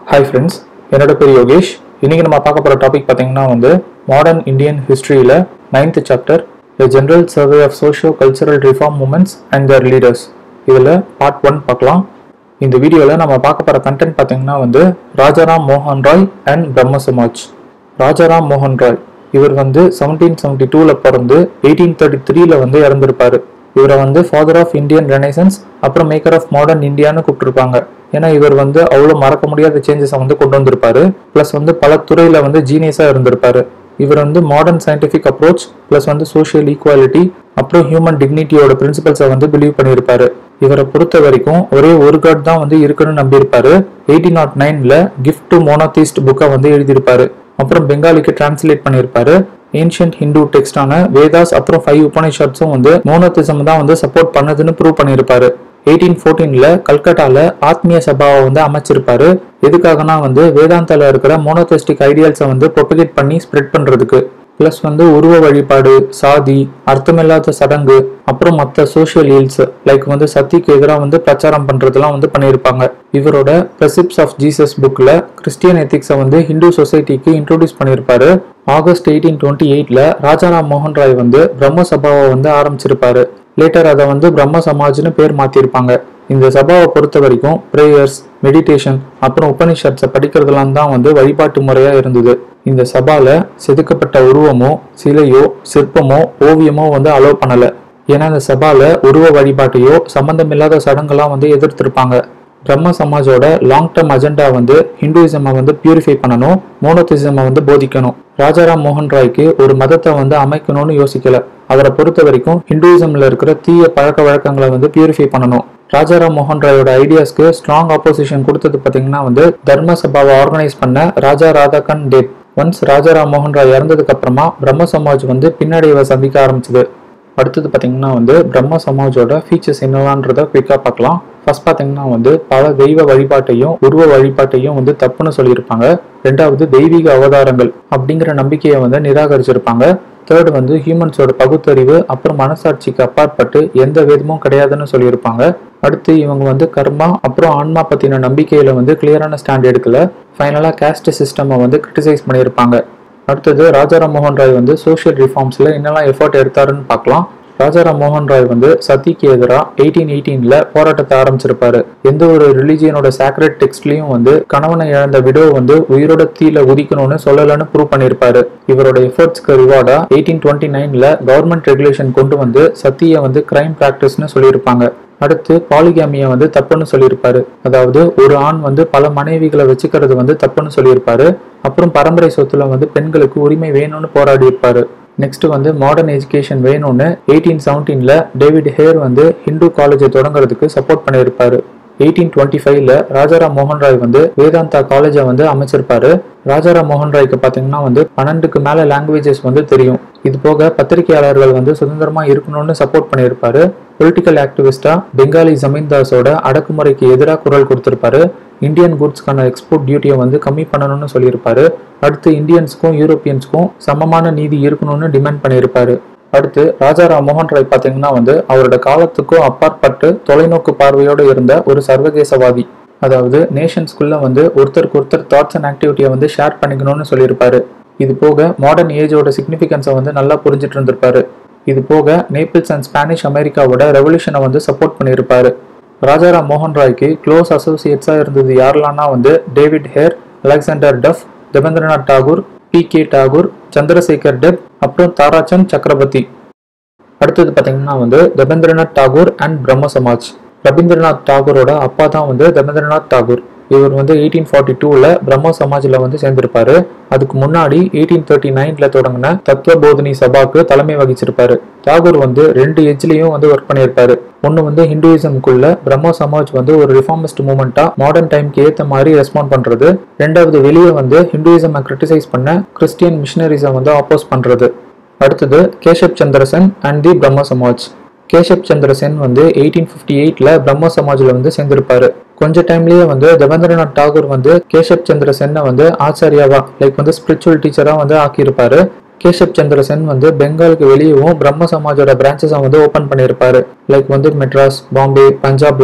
hi friends என்னோட பேர் யோகேஷ் இன்னைக்கு நம்ம பார்க்க போகிற டாபிக் பார்த்தீங்கன்னா வந்து மாடர்ன் இந்தியன் ஹிஸ்ட்ரியில் ninth chapter the general survey of socio cultural reform movements and their leaders இதில் பார்ட் ஒன் பார்க்கலாம் இந்த வீடியோவில் நம்ம பார்க்க போகிற கண்டென்ட் பார்த்தீங்கன்னா வந்து ராஜாராம் மோகன் ராய் அண்ட் பிரம்ம சமாஜ் ராஜாராம் மோகன் ராய் இவர் வந்து செவன்டீன் செவன்டி டூவில் பிறந்து எயிட்டீன் தேர்ட்டி த்ரீல வந்து இறந்திருப்பாரு இவரை வந்து ஃபாதர் ஆஃப் இந்தியன் ரெனைசன்ஸ் அப்புறம் மேக்கர் ஆஃப் மாடர்ன் இந்தியான்னு கூப்பிட்டுருப்பாங்க ஏன்னா இவர் வந்து அவ்வளோ மறக்க முடியாத சேஞ்சஸை வந்து கொண்டு வந்திருப்பாரு ப்ளஸ் வந்து பல துறையில் வந்து ஜீனியஸாக இருந்திருப்பாரு இவர் வந்து மாடர்ன் சயின்டிஃபிக் அப்ரோச் ப்ளஸ் வந்து சோஷியல் ஈக்குவாலிட்டி அப்புறம் ஹியூமன் டிக்னிட்டியோட பிரின்சிபல்ஸை வந்து பிலீவ் பண்ணியிருப்பாரு இவரை பொறுத்த வரைக்கும் ஒரே ஒரு கார்டு தான் வந்து இருக்குன்னு நம்பியிருப்பாரு எயிட்டீன் நாட் நைன்ல கிஃப்ட் டு மோனோதீஸ்ட் புக்கை வந்து எழுதியிருப்பாரு அப்புறம் பெங்காலிக்கு டிரான்ஸ்லேட் பண்ணியிருப்பாரு ஏன்ஷியன்ட் ஹிந்து டெக்ஸ்டான வேதாஸ் அப்புறம் ஃபைவ் உபனிஷத்ஸும் வந்து மோனோதிசம் தான் வந்து சப்போர்ட் பண்ணதுன்னு ப்ரூவ் பண்ணியிருப்பாரு எயிட்டீன் ஃபோர்டீன்ல கல்கட்டால ஆத்மீய சபாவை வந்து அமைச்சிருப்பாரு எதுக்காகனா வந்து வேதாந்தால இருக்கிற மோனோதெஸ்டிக் ஐடியல்ஸை வந்து ப்ரொபகேட் பண்ணி ஸ்ப்ரெட் பண்றதுக்கு ப்ளஸ் வந்து உருவ வழிபாடு சாதி அர்த்தமில்லாத சடங்கு அப்புறம் மற்ற சோஷியல் ஈல்ஸ் லைக் வந்து சத்திக்கு எதிராக வந்து பிரச்சாரம் பண்றதெல்லாம் வந்து பண்ணியிருப்பாங்க இவரோட பிரசிப்ஸ் ஆஃப் ஜீசஸ் புக்ல கிறிஸ்டியன் எத்திக்ஸை வந்து ஹிந்து சொசைட்டிக்கு இன்ட்ரோடியூஸ் பண்ணியிருப்பாரு ஆகஸ்ட் எயிட்டீன் டுவெண்ட்டி எயிட்ல ராஜாராம் மோகன் ராய் வந்து பிரம்ம சபாவை வந்து ஆரம்பிச்சிருப்பாரு லேட்டர் அதை வந்து பிரம்ம சமாஜ்னு பேர் மாத்திருப்பாங்க இந்த சபாவை பொறுத்த வரைக்கும் ப்ரேயர்ஸ் மெடிடேஷன் அப்புறம் உபனிஷத்ஸை படிக்கிறதுலாம் தான் வந்து வழிபாட்டு முறையா இருந்தது இந்த சபால செதுக்கப்பட்ட உருவமோ சிலையோ சிற்பமோ ஓவியமோ வந்து அலோவ் பண்ணல ஏன்னா இந்த சபால உருவ வழிபாட்டையோ சம்பந்தமில்லாத சடங்கெல்லாம் வந்து எதிர்த்திருப்பாங்க பிரம்ம சமாஜோட லாங் டேர்ம் அஜெண்டா வந்து ஹிந்துயிசமை வந்து பியூரிஃபை பண்ணணும் மோனோதிசமை வந்து போதிக்கணும் ராஜாராம் மோகன் ராய்க்கு ஒரு மதத்தை வந்து அமைக்கணும்னு யோசிக்கல அவரை பொறுத்த வரைக்கும் ஹிந்துயிசம்ல இருக்கிற தீய பழக்க வழக்கங்களை வந்து பியூரிஃபை பண்ணணும் ராஜாராம் மோகன் ராயோட ஐடியாஸ்க்கு ஸ்ட்ராங் ஆப்போசிஷன் கொடுத்தது பார்த்தீங்கன்னா வந்து தர்ம சபாவை ஆர்கனைஸ் பண்ண ராஜா ராதாகன் டேட் ஒன்ஸ் ராஜாராம் மோகன் ராய் இறந்ததுக்கு அப்புறமா பிரம்ம சமாஜ் வந்து பின்னடைவை சந்திக்க ஆரம்பிச்சது அடுத்தது பார்த்தீங்கன்னா வந்து பிரம்ம சமாஜோட ஃபீச்சர்ஸ் என்னவான்றத குயிக்காக பார்க்கலாம் ஃபர்ஸ்ட் பார்த்தீங்கன்னா வந்து பல தெய்வ வழிபாட்டையும் உருவ வழிபாட்டையும் வந்து தப்புன்னு சொல்லியிருப்பாங்க ரெண்டாவது தெய்வீக அவதாரங்கள் அப்படிங்கிற நம்பிக்கையை வந்து நிராகரிச்சிருப்பாங்க தேர்ட் வந்து ஹியூமன்ஸோட பகுத்தறிவு அப்புறம் மனசாட்சிக்கு அப்பாற்பட்டு எந்த வேதமும் கிடையாதுன்னு சொல்லியிருப்பாங்க அடுத்து இவங்க வந்து கர்மா அப்புறம் ஆன்மா பத்தின நம்பிக்கையில வந்து கிளியரான ஸ்டாண்ட் எடுக்கல ஃபைனலா கேஸ்ட் சிஸ்டமை வந்து கிரிட்டிசைஸ் பண்ணியிருப்பாங்க அடுத்தது ராஜாராம் மோகன் ராய் வந்து சோஷியல் ரிஃபார்ம்ஸ்ல என்னெல்லாம் எஃபர்ட் எடுத்தாருன்னு பார்க்கலாம் ராஜாராம் மோகன் ராய் வந்து சதிக்கு எதிராக எயிட்டீன் எயிட்டீன்ல போராட்டத்தை ஆரம்பிச்சிருப்பாரு எந்த ஒரு ரிலிஜியனோட சாக்ரெட் டெக்ஸ்ட்லயும் வந்து கணவனை இழந்த விடோ வந்து உயிரோட தீல உதிக்கணும்னு சொல்லலன்னு ப்ரூவ் பண்ணியிருப்பாரு இவரோட எஃபர்ட்ஸ்க்கு ரிவார்டா எயிட்டீன் டுவெண்ட்டி நைன்ல கவர்மெண்ட் ரெகுலேஷன் கொண்டு வந்து சத்தியை வந்து கிரைம் பிராக்டிஸ்னு சொல்லியிருப்பாங்க அடுத்து பாலிகாமியை வந்து தப்புன்னு சொல்லியிருப்பாரு அதாவது ஒரு ஆண் வந்து பல மனைவிகளை வச்சுக்கிறது வந்து தப்புன்னு சொல்லியிருப்பாரு அப்புறம் பரம்பரை சொத்துல வந்து பெண்களுக்கு உரிமை வேணும்னு போராடி இருப்பாரு நெக்ஸ்ட் வந்து மாடர்ன் எஜுகேஷன் வேணும்னு எயிட்டீன் செவன்டீன்ல டேவிட் ஹேர் வந்து ஹிந்து காலேஜை தொடங்குறதுக்கு சப்போர்ட் பண்ணியிருப்பாரு எயிட்டீன் டுவெண்ட்டி ஃபைவ்ல ராஜாராம் மோகன் ராய் வந்து வேதாந்தா காலேஜை வந்து அமைச்சிருப்பாரு ராஜாராம் மோகன் ராய்க்கு பார்த்தீங்கன்னா வந்து பன்னெண்டுக்கு மேல லாங்குவேஜஸ் வந்து தெரியும் இது போக பத்திரிகையாளர்கள் வந்து சுதந்திரமா இருக்கணும்னு சப்போர்ட் பண்ணியிருப்பாரு பொலிட்டிக்கல் ஆக்டிவிஸ்டா பெங்காலி ஜமீன்தாஸோட அடக்குமுறைக்கு எதிராக குரல் கொடுத்திருப்பாரு இந்தியன் குட்ஸ்க்கான எக்ஸ்போர்ட் டியூட்டியை வந்து கம்மி பண்ணணும்னு சொல்லியிருப்பாரு அடுத்து இந்தியன்ஸ்க்கும் யூரோப்பியன்ஸ்க்கும் சமமான நீதி இருக்கணும்னு டிமாண்ட் பண்ணியிருப்பாரு அடுத்து ராஜாராம் மோகன் ராய் பார்த்தீங்கன்னா வந்து அவரோட காலத்துக்கும் அப்பாற்பட்டு தொலைநோக்கு பார்வையோடு இருந்த ஒரு சர்வதேசவாதி அதாவது நேஷன்ஸ்குள்ள வந்து ஒருத்தருக்கு ஒருத்தர் தாட்ஸ் அண்ட் ஆக்டிவிட்டியை வந்து ஷேர் பண்ணிக்கணும்னு சொல்லியிருப்பாரு இது போக மாடர்ன் ஏஜோட சிக்னிஃபிகன்ஸை வந்து நல்லா புரிஞ்சிட்டு இருந்திருப்பாரு இது போக நேபிள்ஸ் அண்ட் ஸ்பானிஷ் அமெரிக்காவோட ரெவல்யூஷனை வந்து சப்போர்ட் பண்ணியிருப்பாரு ராஜாராம் மோகன் ராய்க்கு க்ளோஸ் அசோசியேட்ஸாக இருந்தது யாரெல்லாம்னா வந்து David Hare Alexander Duff Debendranath Tagore P K Tagore Chandrasekhar Deb அப்புறம் தாராச்சந்த் சக்கரவர்த்தி அடுத்தது பார்த்தீங்கன்னா வந்து தேவேந்திரநாத் டாகூர் அண்ட் பிரம்ம சமாஜ் ரவீந்திரநாத் டாகூரோட அப்பா தான் வந்து தேவேந்திரநாத் டாகூர் இவர் வந்து எயிட்டீன் ஃபார்ட்டி டூவில் பிரம்ம சமாஜில் வந்து சேர்ந்திருப்பாரு அதுக்கு முன்னாடி எயிட்டீன் தேர்ட்டி நைன்ல தொடங்கின தத்துவ போதினி சபாக்கு தலைமை வகிச்சிருப்பாரு தாகூர் வந்து ரெண்டு எஜ்லயும் வந்து ஒர்க் பண்ணியிருப்பாரு ஒன்று வந்து ஹிந்துயிசம்குள்ள பிரம்ம சமாஜ் வந்து ஒரு ரிஃபார்மிஸ்ட் மூமெண்ட்டா மாடர்ன் டைம்க்கு ஏற்ற மாதிரி ரெஸ்பாண்ட் பண்றது ரெண்டாவது வெளியே வந்து ஹிந்துயிசமை கிரிட்டிசைஸ் பண்ண கிறிஸ்டியன் மிஷினரிஸை வந்து ஆப்போஸ் பண்றது அடுத்தது கேஷப் சந்திரசன் அண்ட் தி பிரம்ம சமாஜ் கேஷப் சந்திர சென் வந்து எயிட்டீன் ஃபிஃப்டி எயிட்ல பிரம்ம சமாஜ்ல வந்து சேர்ந்திருப்பாரு கொஞ்ச டைம்லயே வந்து தேவேந்திரநாத் டாகூர் வந்து கேஷப் சந்திர சென்னை வந்து ஆச்சாரியாவா லைக் வந்து ஸ்பிரிச்சுவல் டீச்சரா வந்து ஆக்கியிருப்பாரு கேஷப் சந்திர சென் வந்து பெங்காலுக்கு வெளியவும் பிரம்ம சமாஜோட பிரான்ச்சஸை வந்து ஓப்பன் பண்ணியிருப்பாரு லைக் வந்து மெட்ராஸ் பாம்பே பஞ்சாப்லலாம்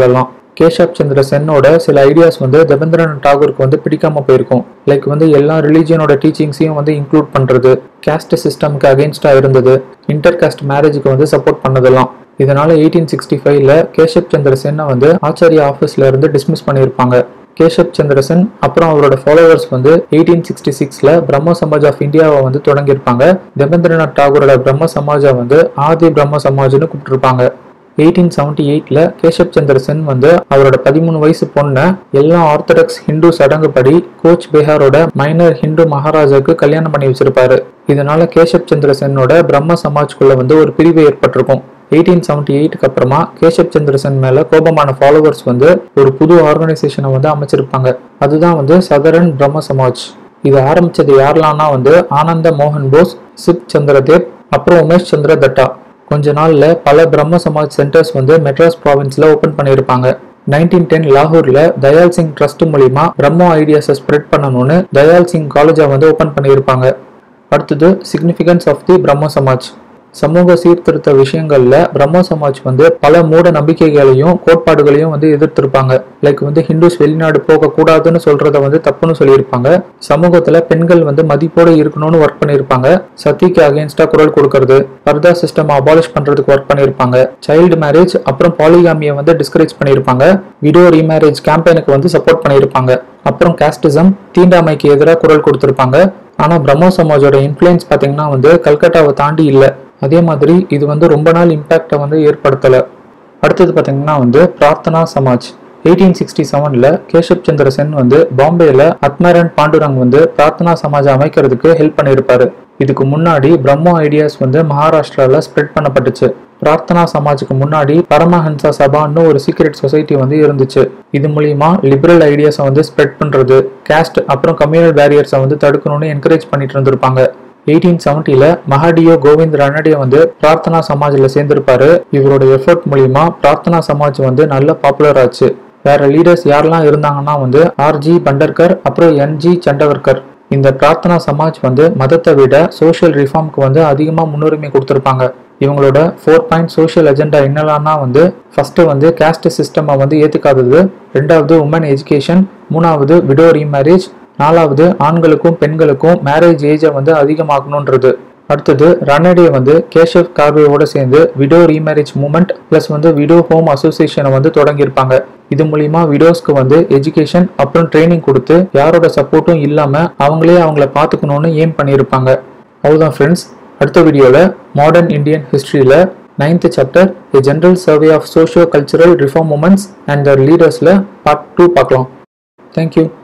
கேஷப் சந்திர சென்னோட சில ஐடியாஸ் வந்து தேவேந்திரநாத் டாகூருக்கு வந்து பிடிக்காம போயிருக்கும் லைக் வந்து எல்லா ரிலீஜியனோட டீச்சிங்ஸையும் வந்து இன்க்ளூட் பண்றது கேஸ்ட் சிஸ்டம்க்கு அகேன்ஸ்டா இருந்தது இன்டர் காஸ்ட் மேரேஜுக்கு வந்து சப்போர்ட் பண்ணதெல்லாம் இதனால எயிட்டீன் சிக்ஸ்டி ஃபைவ்ல கேஷப் சந்திர சென்னை வந்து ஆச்சாரிய ஆஃபீஸ்ல இருந்து டிஸ்மிஸ் பண்ணியிருப்பாங்க கேஷப் சந்திர சென் அப்புறம் அவரோட ஃபாலோவர்ஸ் வந்து எயிட்டீன் சிக்ஸ்டி சிக்ஸ்ல பிரம்ம சமாஜ் ஆஃப் இந்தியாவை வந்து தொடங்கியிருப்பாங்க தேவேந்திரநாத் டாகூரோட பிரம்ம சமாஜை வந்து ஆதி பிரம்ம சமாஜ்னு கூப்பிட்டுருப்பாங்க எயிட்டீன் செவன்டி எயிட்ல கேஷப் சந்திர சென் வந்து அவரோட பதிமூணு வயசு பொண்ணை எல்லா ஆர்த்தடாக்ஸ் ஹிந்து சடங்குப்படி கோச் பிஹாரோட மைனர் ஹிந்து மகாராஜாக்கு கல்யாணம் பண்ணி வச்சிருப்பாரு இதனால கேஷப் சந்திர சென்னோட பிரம்ம சமாஜ்குள்ள வந்து ஒரு பிரிவு ஏற்பட்டிருக்கும் எயிட்டீன் செவன்டி எயிட்டுக்கு அப்புறமா கேஷப் சந்திர சென் மேல கோபமான ஃபாலோவர்ஸ் வந்து ஒரு புது ஆர்கனைசேஷனை வந்து அமைச்சிருப்பாங்க அதுதான் வந்து சதரன் பிரம்ம சமாஜ் இது ஆரம்பிச்சது யாரெல்லாம்னா வந்து ஆனந்த மோகன் போஸ் சிப் சந்திரதேவ் அப்புறம் உமேஷ் சந்திர தட்டா கொஞ்ச நாள்ல பல பிரம்ம சமாஜ் சென்டர்ஸ் வந்து மெட்ராஸ் ப்ராவின்ஸ்ல ஓபன் பண்ணியிருப்பாங்க நைன்டீன் டென் லாகூர்ல தயால் சிங் ட்ரஸ்ட் மூலியமா பிரம்ம ஐடியாஸை ஸ்ப்ரெட் பண்ணணும்னு தயால் சிங் காலேஜை வந்து ஓபன் பண்ணியிருப்பாங்க அடுத்தது சிக்னிஃபிகன்ஸ் ஆஃப் தி பிரம்ம சமாஜ் சமூக சீர்திருத்த விஷயங்கள்ல பிரம்ம சமாஜ் வந்து பல மூட நம்பிக்கைகளையும் கோட்பாடுகளையும் வந்து எதிர்த்திருப்பாங்க லைக் வந்து ஹிந்துஸ் வெளிநாடு போக கூடாதுன்னு சொல்றத வந்து தப்புன்னு சொல்லியிருப்பாங்க சமூகத்துல பெண்கள் வந்து மதிப்போட இருக்கணும்னு ஒர்க் பண்ணியிருப்பாங்க சத்திக்கு அகேன்ஸ்டா குரல் கொடுக்கறது பர்தா சிஸ்டம் அபாலிஷ் பண்றதுக்கு ஒர்க் பண்ணியிருப்பாங்க சைல்டு மேரேஜ் அப்புறம் பாலிகாமியை வந்து டிஸ்கரேஜ் பண்ணியிருப்பாங்க விடோ ரீமேரேஜ் கேம்பெயினுக்கு வந்து சப்போர்ட் பண்ணியிருப்பாங்க அப்புறம் காஸ்டிசம் தீண்டாமைக்கு எதிராக குரல் கொடுத்திருப்பாங்க ஆனா பிரம்ம சமாஜோட இன்ஃப்ளூயன்ஸ் பாத்தீங்கன்னா வந்து கல்கட்டாவை தாண்டி இல்லை அதே மாதிரி இது வந்து ரொம்ப நாள் இம்பேக்டை வந்து ஏற்படுத்தலை அடுத்தது பார்த்தீங்கன்னா வந்து பிரார்த்தனா சமாஜ் எயிட்டீன் சிக்ஸ்டி செவனில் கேஷப் சந்திர சென் வந்து பாம்பேல அத்மரன் பாண்டுரங் வந்து பிரார்த்தனா சமாஜ் அமைக்கிறதுக்கு ஹெல்ப் பண்ணியிருப்பாரு இதுக்கு முன்னாடி பிரம்மோ ஐடியாஸ் வந்து மகாராஷ்டிரால ஸ்ப்ரெட் பண்ணப்பட்டுச்சு பிரார்த்தனா சமாஜுக்கு முன்னாடி பரமஹன்சா சபான்னு ஒரு சீக்ரெட் சொசைட்டி வந்து இருந்துச்சு இது மூலியமா லிபரல் ஐடியாஸை வந்து ஸ்ப்ரெட் பண்றது கேஸ்ட் அப்புறம் கம்யூனல் பேரியர்ஸை வந்து தடுக்கணும்னு என்கரேஜ் பண்ணிட்டு இருந்திருப்பாங்க எயிட்டீன் செவன்ட்டில மஹடியோ கோவிந்த் ரனடியோ வந்து பிரார்த்தனா சமாஜ்ல சேர்ந்திருப்பாரு இவரோட எஃபர்ட் மூலியமா பிரார்த்தனா சமாஜ் வந்து நல்ல பாப்புலர் ஆச்சு வேற லீடர்ஸ் யாரெல்லாம் இருந்தாங்கன்னா வந்து ஆர்ஜி பண்டர்கர் அப்புறம் என்ஜி சண்டவர்கர் இந்த பிரார்த்தனா சமாஜ் வந்து மதத்தை விட சோஷியல் ரிஃபார்ம்க்கு வந்து அதிகமாக முன்னுரிமை கொடுத்துருப்பாங்க இவங்களோட ஃபோர் பாயிண்ட் சோஷியல் அஜெண்டா என்னெல்லாம்னா வந்து ஃபர்ஸ்ட் வந்து கேஸ்ட் சிஸ்டமை வந்து ஏற்றுக்காதது ரெண்டாவது உமன் எஜுகேஷன் மூணாவது விடோ ரீமேரேஜ் நாலாவது ஆண்களுக்கும் பெண்களுக்கும் மேரேஜ் ஏஜை வந்து அதிகமாக்கணுன்றது அடுத்தது ரன்னடியை வந்து கேஷவ் கார்வேவோட சேர்ந்து விடோ ரீமேரேஜ் மூமெண்ட் ப்ளஸ் வந்து விடோ ஹோம் அசோசியேஷனை வந்து தொடங்கியிருப்பாங்க இது மூலியமா விடோஸ்க்கு வந்து எஜுகேஷன் அப்புறம் ட்ரைனிங் கொடுத்து யாரோட சப்போர்ட்டும் இல்லாம அவங்களே அவங்கள பார்த்துக்கணும்னு ஏம் பண்ணியிருப்பாங்க அவ்வளோதான் ஃப்ரெண்ட்ஸ் அடுத்த வீடியோவில் மாடர்ன் இந்தியன் ஹிஸ்ட்ரியில் ninth chapter a general survey of socio cultural reform movements and their லீடர்ஸில் பார்ட் டூ பார்க்கலாம் தேங்க்யூ